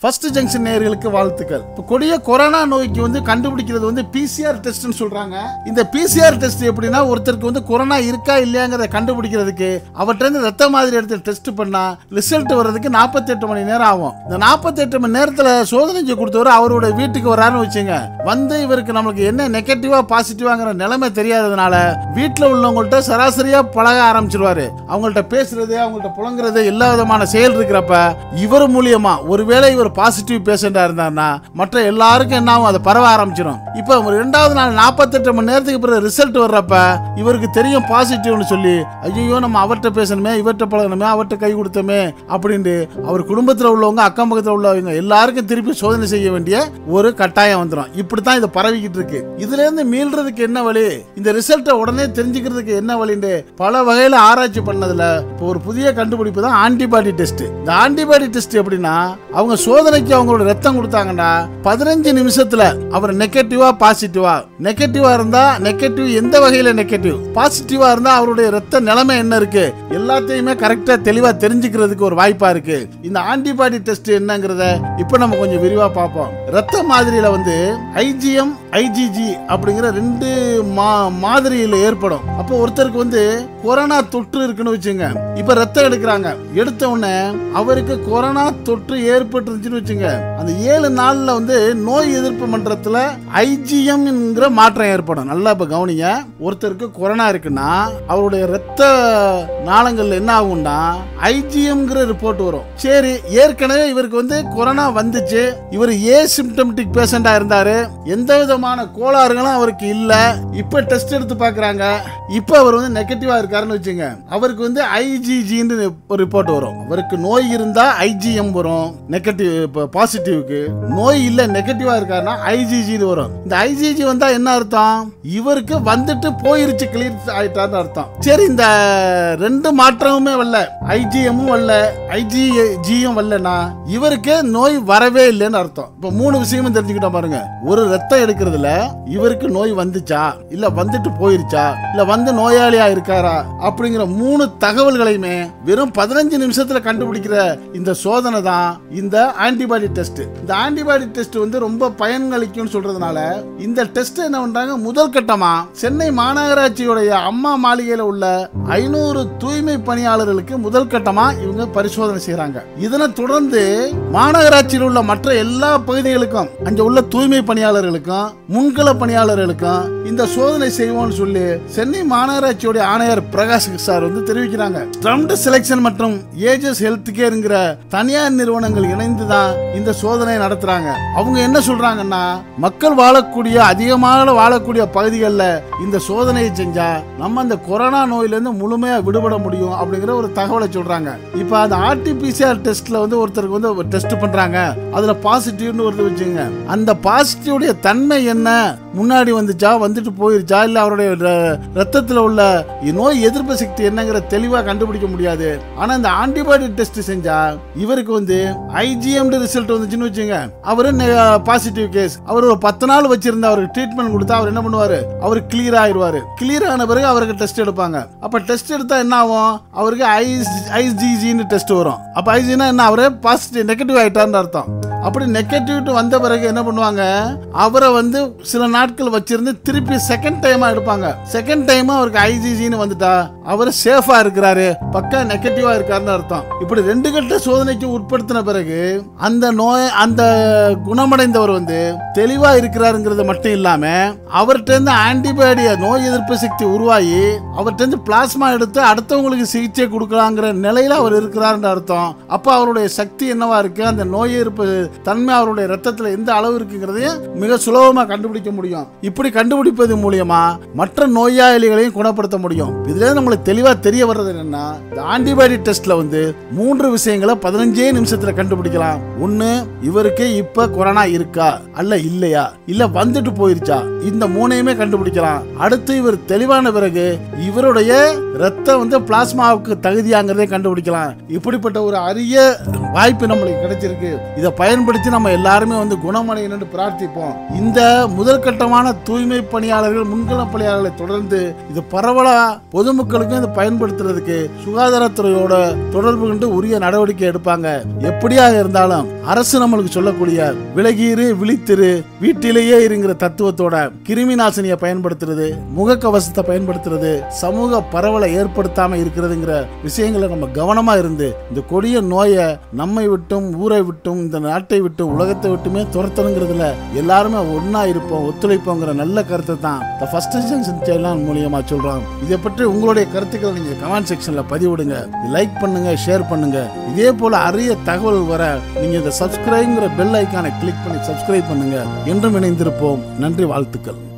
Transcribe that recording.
first junction நேயர்களுக்கு வாழ்த்துக்கள் இப்போ கொடிய கொரோனா நோய்க்கு வந்து கண்டுபிடிக்கிறது வந்து பிசிஆர் டெஸ்ட்னு சொல்றாங்க இந்த பிசிஆர் டெஸ்ட் எப்படின்னா ஒருத்தருக்கு வந்து கொரோனா இருக்கா இல்லையாங்கிறத கண்டுபிடிக்கிறதுக்கு அவர்கிட்ட இருந்து ரத்த மாதிரி எடுத்து டெஸ்ட் பண்ணா ரிசல்ட் வர்றதுக்கு 48 மணி நேரம் ஆகும் இந்த 48 மணி நேரத்தில் சோதனை செஞ்சு கொடுத்தவர் அவரோட வீட்டுக்கு வராருன்னு வச்சுங்க வந்து இவருக்கு நம்மளுக்கு என்ன நெகட்டிவா பாசிட்டிவாங்கிற நிலைமை தெரியாததுனால வீட்டில் உள்ளவங்கள்ட்ட சராசரியா பழக ஆரம்பிச்சிருவாரு அவங்கள்ட்ட பேசுறது அவங்கள்ட்ட புலங்குறது எல்லா விதமான செயல் இருக்கிறப்ப இவர் மூலியமா ஒருவேளை இவர் பாசிட்டிவ் பேஷண்டா இருந்தாருன்னா மற்ற எல்லாருக்கும் என்ன ஆகும் அது பரவ ஆரம்பிச்சிடும் இப்போ ஒரு ரெண்டாவது நாள் 48 மணி நேரத்துக்கு பிறகு ரிசல்ட் வர்றப்ப இவருக்கு தெரியும் பாசிட்டிவ்னு சொல்லி ஐயோ நம்ம அவர்கிட்ட பேசணுமே இவர்கிட்ட பழகணுமே அவர்கிட்ட கை கொடுத்தோமே அப்படின்ட்டு அவர் குடும்பத்தில் உள்ளவங்க அக்கம் பக்கத்தில் உள்ளவங்க எல்லாருக்கும் திருப்பி சோதனை செய்ய வேண்டிய ஒரு கட்டாயம் வந்துடும் இப்படித்தான் இது பரவிக்கிட்டு இருக்கு இதுல இருந்து மீள்றதுக்கு என்ன வழி இந்த ரிசல்ட்டை உடனே தெரிஞ்சுக்கிறதுக்கு என்ன வழின்னு பல வகையில ஆராய்ச்சி பண்ணதுல இப்போ ஒரு புதிய கண்டுபிடிப்பு தான் ஆன்டிபாடி டெஸ்ட் இந்த ஆன்டிபாடி டெஸ்ட் எப்படின்னா அவங்க சோதனைக்கு அவங்களோட ரத்தம் கொடுத்தாங்கன்னா பதினஞ்சு நிமிஷத்துல அவர் நெகட்டிவா பாசிட்டிவா நெகட்டிவா இருந்தா நெகட்டிவ் எந்த வகையில நெகட்டிவ் பாசிட்டிவா இருந்தா அவருடைய ரத்த நிலைமை என்ன இருக்கு எல்லாத்தையுமே கரெக்டா தெளிவா தெரிஞ்சுக்கிறதுக்கு ஒரு வாய்ப்பா இருக்கு இந்த ஆன்டிபாடி டெஸ்ட் என்னங்கிறத இப்போ நம்ம கொஞ்சம் விரிவா பார்ப்போம் ரத்த மாதிரியில வந்து ஐஜிஎம் ஐஜிஜி அப்படிங்கிற ரெண்டு மா மாதிரியில ஏற்படும் அப்போ ஒருத்தருக்கு வந்து கொரோனா தொற்று இருக்குன்னு வச்சுங்க இப்ப ரத்தம் எடுக்கிறாங்க எடுத்த உடனே அவருக்கு கொரோனா தொற்று ஏற்பட்டுருச்சுன்னு வச்சுங்க அந்த ஏழு நாள்ல வந்து நோய் எதிர்ப்பு மன்றத்துல ஐஜிஎம்ங்கிற மாற்றம் ஏற்படும் நல்லா இப்ப கவனிங்க ஒருத்தருக்கு கொரோனா இருக்குன்னா அவருடைய ரத்த நாளங்கள்ல என்ன ஆகும்னா ஐஜிஎம்ங்கிற ரிப்போர்ட் வரும் சரி ஏற்கனவே இவருக்கு வந்து கொரோனா வந்துச்சு இவர் ஏ சிம்டமெட்டிக் பேஷண்டா இருந்தாரு எந்த விதமான கோளாறுகளும் அவருக்கு இல்ல இப்ப டெஸ்ட் எடுத்து பாக்குறாங்க இப்ப அவர் வந்து நெகட்டிவா இருக்காருன்னு வச்சுங்க அவருக்கு வந்து ஐஜிஜின்னு ஒரு ரிப்போர்ட் வரும் அவருக்கு நோய் இருந்தா ஐஜிஎம் வரும் நெகட்டிவ் பாசிட்டிவ்க்கு நோய் இல்ல நெகட்டிவா இருக்காருன்னா ஐஜிஜின்னு வரும் இந்த ஐஜிஜி வந்தா என்ன அர்த்தம் இவருக்கு வந்துட்டு போயிருச்சு கிளியர் ஆயிட்டாருன்னு அர்த்தம் சரி இந்த ரெண்டு மாற்றமுமே வரல ஐஜிஎம்மும் வரல ஐஜிஜியும் வரலனா இவருக்கு நோய் வரவே இல்லைன்னு அர்த்தம் இப்ப மூணு விஷயமும் தெரிஞ்சுக்கிட்டோம் பாருங்க ஒரு ரத்தம் எடுக்கிறதுல இவருக்கு நோய் வந்துச்சா இல்ல வந்துட்டு போயிருச்சா இல்ல வந்து நோயாளியா இருக்காரா அப்படிங்கிற மூணு தகவல்களையுமே வெறும் பதினஞ்சு நிமிஷத்துல கண்டுபிடிக்கிற இந்த சோதனை தான் இந்த ஆன்டிபாடி டெஸ்ட் இந்த ஆன்டிபாடி டெஸ்ட் வந்து ரொம்ப பயனளிக்கும்னு சொல்றதுனால இந்த டெஸ்ட் என்ன பண்றாங்க முதல் கட்டமா சென்னை மாநகராட்சியுடைய அம்மா மாளிகையில உள்ள ஐநூறு தூய்மை பணியாளர்களுக்கு முதல் கட்டமா இவங்க பரிசோதனை செய்யறாங்க இதனை தொடர்ந்து மாநகராட்சியில் உள்ள மற்ற எல்லா பகுதிகளுக்கும் அங்க உள்ள தூய்மை பணியாளர்களுக்கும் முன்கள பணியாளர்களுக்கும் இந்த சோதனை செய்வோம்னு சொல்லி சென்னை மாநகராட்சியுடைய ஆணையர் பிரகாஷ் சார் வந்து தெரிவிக்கிறாங்க ட்ரம்ட் செலெக்ஷன் மற்றும் ஏஜஸ் ஹெல்த் கேர்ங்கிற தனியார் நிறுவனங்கள் இணைந்து தான் இந்த சோதனை நடத்துறாங்க அவங்க என்ன சொல்றாங்கன்னா மக்கள் வாழக்கூடிய அதிகமாக வாழக்கூடிய பகுதிகளில் இந்த சோதனையை செஞ்சா நம்ம அந்த கொரோனா நோயிலிருந்து முழுமையா விடுபட முடியும் அப்படிங்கிற ஒரு தகவலை சொல்றாங்க இப்போ அந்த ஆர்டிபிசிஆர் டெஸ்ட்ல வந்து ஒருத்தருக்கு வந்து டெஸ்ட் பண்றாங்க அதுல பாசிட்டிவ்னு வருது வச்சுங்க அந்த பாசிட்டிவுடைய தன்மை என்ன முன்னாடி வந்துச்சா வந்துட்டு போயிருச்சா இல்ல அவருடைய ர- ரத்தத்துல உள்ள நோய் எதிர்ப்பு சக்தி என்னங்கிற தெளிவா கண்டுபிடிக்க முடியாது ஆனா இந்த ஆன்டிபாடி டெஸ்ட் செஞ்சா இவருக்கு வந்து ஐஜிஎம் ரிசல்ட் வந்துச்சுன்னு வச்சுங்க அவரு பாசிட்டிவ் கேஸ் அவர் ஒரு பத்து நாள் வச்சிருந்த அவருக்கு ட்ரீட்மெண்ட் கொடுத்தா அவர் என்ன பண்ணுவாரு அவர் கிளியர் ஆயிடுவாரு கிளியர் ஆன பிறகு அவருக்கு டெஸ்ட் எடுப்பாங்க அப்ப டெஸ்ட் எடுத்தா என்ன ஆகும் அவருக்கு ஐஜிஜின்னு டெஸ்ட் வரும் அப்ப ஐஜினா என்ன அவரு பாசிட்டிவ் நெகட்டிவ் ஆயிட்டார்னு அர்த்தம் அப்படி நெகட்டிவ் வந்த பிறகு என்ன பண்ணுவாங்க அவரை வந்து சில நாட்கள் வச்சிருந்து திருப்பி செகண்ட் டைமா எடுப்பாங்க செகண்ட் டைமா அவருக்கு ஐஜிஜின்னு வந்துட்டா அவர் சேஃபா இருக்கிறாரு பக்கா நெகட்டிவா இருக்காருன்னு அர்த்தம் இப்படி ரெண்டு கட்ட சோதனைக்கு உட்படுத்தின பிறகு அந்த நோய் அந்த குணமடைந்தவர் வந்து தெளிவா இருக்கிறாருங்கிறது மட்டும் இல்லாம அவர்கிட்ட இருந்து ஆன்டிபயோடிய நோய் எதிர்ப்பு சக்தி உருவாகி அவர்கிட்ட இருந்து பிளாஸ்மா எடுத்து அடுத்தவங்களுக்கு சிகிச்சை கொடுக்கலாங்கிற நிலையில அவர் இருக்கிறாருன்ற அர்த்தம் அப்ப அவருடைய சக்தி என்னவா இருக்கு அந்த நோய் எதிர்ப்பு தன்மை அவருடைய ரத்தத்துல எந்த அளவு இருக்குங்கிறதையும் மிக சுலபமா கண்டுபிடிக்க முடியும் இப்படி கண்டுபிடிப்பது மூலியமா மற்ற நோயாளிகளையும் குணப்படுத்த முடியும் இதுல இருந்து நம்மளுக்கு தெளிவா தெரிய வர்றது என்னன்னா இந்த ஆன்டிபயோடி டெஸ்ட்ல வந்து மூன்று விஷயங்களை பதினஞ்சே நிமிஷத்துல கண்டுபிடிக்கலாம் ஒண்ணு இவருக்கு இப்ப கொரோனா இருக்கா அல்ல இல்லையா இல்ல வந்துட்டு போயிருச்சா இந்த மூணையுமே கண்டுபிடிக்கலாம் அடுத்து இவர் தெளிவான பிறகு இவருடைய ரத்தம் வந்து பிளாஸ்மாவுக்கு தகுதியாங்கிறதை கண்டுபிடிக்கலாம் இப்படிப்பட்ட ஒரு அரிய வாய்ப்பு நம்மளுக்கு கிடைச்சிருக்கு இதை பயன்படுத்தி நம்ம எல்லாருமே வந்து குணமடையணும்னு பிரார்த்திப்போம் இந்த முதற்கட்டமான தூய்மை பணியாளர்கள் முன்கள பணியாளர்களை தொடர்ந்து இது பரவலா பொதுமக்களுக்கும் இதை பயன்படுத்துறதுக்கு சுகாதாரத்துறையோட தொடர்பு கொண்டு உரிய நடவடிக்கை எடுப்பாங்க எப்படியாக இருந்தாலும் அரசு நம்மளுக்கு சொல்லக்கூடிய விலகீரு விழித்திரு வீட்டிலேயே இருங்கிற தத்துவத்தோட கிருமி நாசினியை பயன்படுத்துறது முகக்கவசத்தை பயன்படுத்துறது சமூக பரவலை ஏற்படுத்தாம இருக்கிறதுங்கிற விஷயங்களை நம்ம கவனமா இருந்து இந்த கொடிய நோயை நம்மை விட்டும் ஊரை விட்டும் இந்த நாட்டை விட்டும் உலகத்தை விட்டுமே துரத்தணுங்கிறதுல எல்லாருமே ஒண்ணா இருப்போம் ஒத்துழைப்போங்கிற நல்ல கருத்தை தான் த ஃபர்ஸ்ட் ஜங்ஷன் சேனல் மூலியமா சொல்றோம் இதை பற்றி உங்களுடைய கருத்துக்களை நீங்க கமெண்ட் செக்ஷன்ல பதிவிடுங்க லைக் பண்ணுங்க ஷேர் பண்ணுங்க இதே போல அரிய தகவல் வர நீங்க இந்த சப்ஸ்கிரைப்ங்கிற பெல் ஐக்கானை கிளிக் பண்ணி சப்ஸ்கிரைப் பண்ணுங்க என்றும் இணைந்திருப்போம் நன்றி வாழ்த்துக்கள்